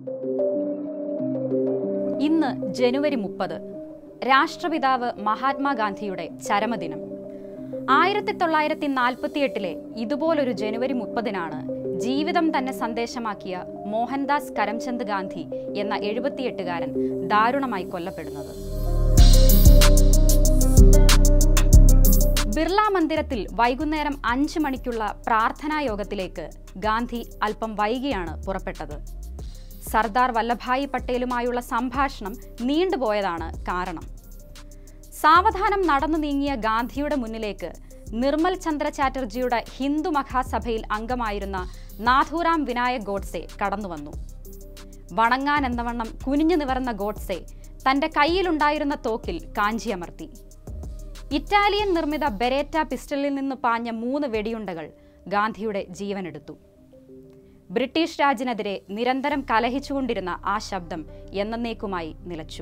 ഇന്ന് ജനുവരി മുപ്പത് രാഷ്ട്രപിതാവ് മഹാത്മാഗാന്ധിയുടെ ചരമദിനം ആയിരത്തി തൊള്ളായിരത്തി നാൽപ്പത്തിയെട്ടിലെ ഇതുപോലൊരു ജനുവരി മുപ്പതിനാണ് ജീവിതം തന്നെ സന്ദേശമാക്കിയ മോഹൻദാസ് കരംചന്ദ് ഗാന്ധി എന്ന എഴുപത്തിയെട്ടുകാരൻ ദാരുണമായി കൊല്ലപ്പെടുന്നത് ബിർള മന്ദിരത്തിൽ വൈകുന്നേരം അഞ്ച് മണിക്കുള്ള പ്രാർത്ഥനാ യോഗത്തിലേക്ക് ഗാന്ധി അല്പം വൈകിയാണ് പുറപ്പെട്ടത് സർദാർ വല്ലഭായി പട്ടേലുമായുള്ള സംഭാഷണം നീണ്ടുപോയതാണ് കാരണം സാവധാനം നടന്നു നീങ്ങിയ ഗാന്ധിയുടെ മുന്നിലേക്ക് നിർമ്മൽ ചന്ദ്ര ചാറ്റർജിയുടെ ഹിന്ദു മഹാസഭയിൽ അംഗമായിരുന്ന നാഥുറാം വിനായക് ഗോഡ്സെ കടന്നുവന്നു വണങ്ങാൻ എന്നവണ്ണം കുനിഞ്ഞു നിവർന്ന ഗോഡ്സെ തന്റെ കയ്യിലുണ്ടായിരുന്ന തോക്കിൽ കാഞ്ചിയമർത്തി ഇറ്റാലിയൻ നിർമ്മിത ബെരേറ്റ പിസ്റ്റളിൽ നിന്ന് പാഞ്ഞ മൂന്ന് വെടിയുണ്ടകൾ ഗാന്ധിയുടെ ജീവനെടുത്തു ബ്രിട്ടീഷ് രാജിനെതിരെ നിരന്തരം കലഹിച്ചുകൊണ്ടിരുന്ന ആ ശബ്ദം എന്നേക്കുമായി നിലച്ചു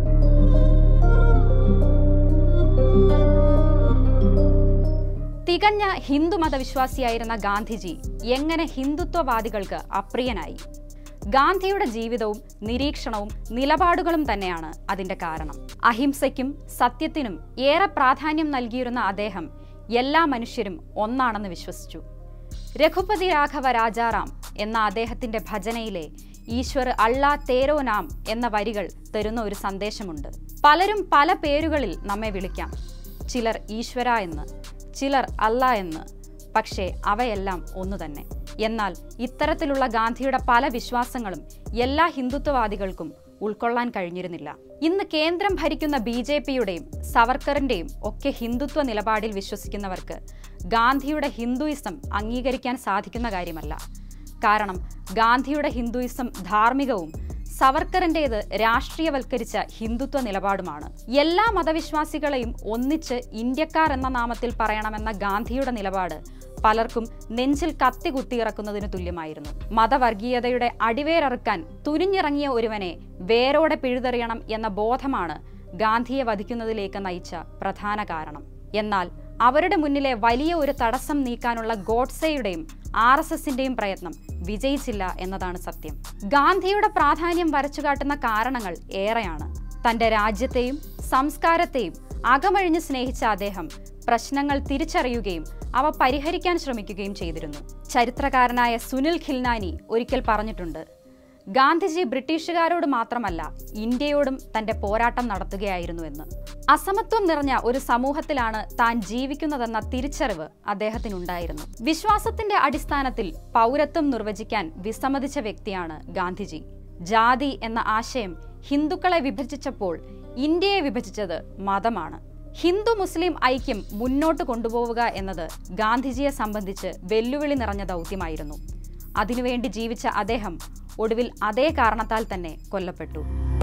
തികഞ്ഞ ഹിന്ദു മതവിശ്വാസിയായിരുന്ന ഗാന്ധിജി എങ്ങനെ ഹിന്ദുത്വവാദികൾക്ക് അപ്രിയനായി ഗാന്ധിയുടെ ജീവിതവും നിരീക്ഷണവും നിലപാടുകളും തന്നെയാണ് അതിന്റെ കാരണം അഹിംസയ്ക്കും സത്യത്തിനും ഏറെ പ്രാധാന്യം നൽകിയിരുന്ന അദ്ദേഹം എല്ലാ മനുഷ്യരും ഒന്നാണെന്ന് വിശ്വസിച്ചു രഘുപതി രാഘവ രാജാറാം എന്ന അദ്ദേഹത്തിന്റെ ഭജനയിലെ ഈശ്വർ അള്ളാ തേരോ നാം എന്ന വരികൾ തരുന്ന ഒരു സന്ദേശമുണ്ട് പലരും പല പേരുകളിൽ നമ്മെ വിളിക്കാം ചിലർ ഈശ്വര എന്ന് ചിലർ അല്ല എന്ന് പക്ഷേ അവയെല്ലാം ഒന്നു തന്നെ എന്നാൽ ഇത്തരത്തിലുള്ള ഗാന്ധിയുടെ പല വിശ്വാസങ്ങളും എല്ലാ ഹിന്ദുത്വവാദികൾക്കും ഉൾക്കൊള്ളാൻ കഴിഞ്ഞിരുന്നില്ല ഇന്ന് കേന്ദ്രം ഭരിക്കുന്ന ബി ജെ പിയുടെയും സവർക്കറിന്റെയും ഒക്കെ ഹിന്ദുത്വ നിലപാടിൽ വിശ്വസിക്കുന്നവർക്ക് ഗാന്ധിയുടെ ഹിന്ദുയിസം അംഗീകരിക്കാൻ സാധിക്കുന്ന കാര്യമല്ല കാരണം ഗാന്ധിയുടെ ഹിന്ദുയിസം ധാർമ്മികവും സവർക്കറിൻ്റേത് രാഷ്ട്രീയവൽക്കരിച്ച ഹിന്ദുത്വ നിലപാടുമാണ് എല്ലാ മതവിശ്വാസികളെയും ഒന്നിച്ച് ഇന്ത്യക്കാർ എന്ന നാമത്തിൽ പറയണമെന്ന ഗാന്ധിയുടെ നിലപാട് പലർക്കും നെഞ്ചിൽ കത്തി കുത്തിയിറക്കുന്നതിന് തുല്യമായിരുന്നു മതവർഗീയതയുടെ അടിവേരറുക്കാൻ തുനിഞ്ഞിറങ്ങിയ ഒരുവനെ വേരോടെ പിഴുതെറിയണം എന്ന ബോധമാണ് ഗാന്ധിയെ വധിക്കുന്നതിലേക്ക് നയിച്ച പ്രധാന കാരണം എന്നാൽ അവരുടെ മുന്നിലെ വലിയ ഒരു തടസ്സം നീക്കാനുള്ള ഗോഡ്സെയുടെയും ആർ എസ് എസിന്റെയും പ്രയത്നം വിജയിച്ചില്ല എന്നതാണ് സത്യം ഗാന്ധിയുടെ പ്രാധാന്യം വരച്ചുകാട്ടുന്ന കാരണങ്ങൾ ഏറെയാണ് തന്റെ രാജ്യത്തെയും സംസ്കാരത്തെയും അകമഴിഞ്ഞ് സ്നേഹിച്ച അദ്ദേഹം പ്രശ്നങ്ങൾ തിരിച്ചറിയുകയും അവ പരിഹരിക്കാൻ ശ്രമിക്കുകയും ചെയ്തിരുന്നു ചരിത്രകാരനായ സുനിൽ ഖിൽനാനി ഒരിക്കൽ പറഞ്ഞിട്ടുണ്ട് ഗാന്ധിജി ബ്രിട്ടീഷുകാരോട് മാത്രമല്ല ഇന്ത്യയോടും തന്റെ പോരാട്ടം നടത്തുകയായിരുന്നു എന്ന് അസമത്വം നിറഞ്ഞ ഒരു സമൂഹത്തിലാണ് താൻ ജീവിക്കുന്നതെന്ന തിരിച്ചറിവ് അദ്ദേഹത്തിനുണ്ടായിരുന്നു വിശ്വാസത്തിന്റെ അടിസ്ഥാനത്തിൽ പൗരത്വം നിർവചിക്കാൻ വിസമ്മതിച്ച വ്യക്തിയാണ് ഗാന്ധിജി ജാതി എന്ന ആശയം ഹിന്ദുക്കളെ വിഭജിച്ചപ്പോൾ ഇന്ത്യയെ വിഭജിച്ചത് മതമാണ് ഹിന്ദു മുസ്ലിം ഐക്യം മുന്നോട്ട് കൊണ്ടുപോവുക എന്നത് ഗാന്ധിജിയെ സംബന്ധിച്ച് വെല്ലുവിളി നിറഞ്ഞ ദൗത്യമായിരുന്നു അതിനുവേണ്ടി ജീവിച്ച അദ്ദേഹം ഒടുവിൽ അതേ കാരണത്താൽ തന്നെ കൊല്ലപ്പെട്ടു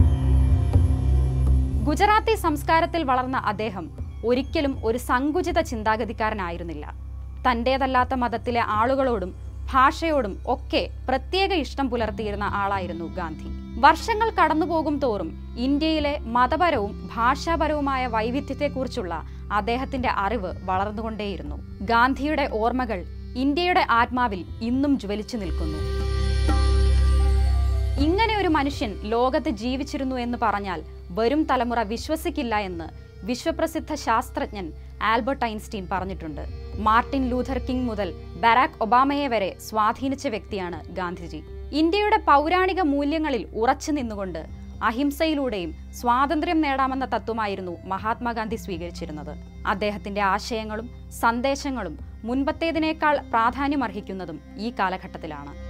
ഗുജറാത്തി സംസ്കാരത്തിൽ വളർന്ന അദ്ദേഹം ഒരിക്കലും ഒരു സങ്കുചിത ചിന്താഗതിക്കാരനായിരുന്നില്ല തന്റേതല്ലാത്ത മതത്തിലെ ആളുകളോടും ഭാഷയോടും ഒക്കെ പ്രത്യേക ഇഷ്ടം പുലർത്തിയിരുന്ന ആളായിരുന്നു ഗാന്ധി വർഷങ്ങൾ കടന്നുപോകും തോറും ഇന്ത്യയിലെ മതപരവും ഭാഷാപരവുമായ വൈവിധ്യത്തെക്കുറിച്ചുള്ള അദ്ദേഹത്തിന്റെ അറിവ് വളർന്നുകൊണ്ടേയിരുന്നു ഗാന്ധിയുടെ ഓർമ്മകൾ ഇന്ത്യയുടെ ആത്മാവിൽ ഇന്നും ജ്വലിച്ചു നിൽക്കുന്നു ഇങ്ങനെ ഒരു മനുഷ്യൻ ലോകത്ത് ജീവിച്ചിരുന്നു എന്ന് പറഞ്ഞാൽ വരും തലമുറ വിശ്വസിക്കില്ല എന്ന് വിശ്വപ്രസിദ്ധ ശാസ്ത്രജ്ഞൻ ആൽബർട്ട് ഐൻസ്റ്റീൻ പറഞ്ഞിട്ടുണ്ട് മാർട്ടിൻ ലൂഥർ കിങ് മുതൽ ബരാക് ഒബാമയെ വരെ സ്വാധീനിച്ച വ്യക്തിയാണ് ഗാന്ധിജി ഇന്ത്യയുടെ പൗരാണിക മൂല്യങ്ങളിൽ ഉറച്ചു നിന്നുകൊണ്ട് അഹിംസയിലൂടെയും സ്വാതന്ത്ര്യം നേടാമെന്ന തത്വമായിരുന്നു മഹാത്മാഗാന്ധി സ്വീകരിച്ചിരുന്നത് അദ്ദേഹത്തിന്റെ ആശയങ്ങളും സന്ദേശങ്ങളും മുൻപത്തേതിനേക്കാൾ പ്രാധാന്യമർഹിക്കുന്നതും ഈ കാലഘട്ടത്തിലാണ്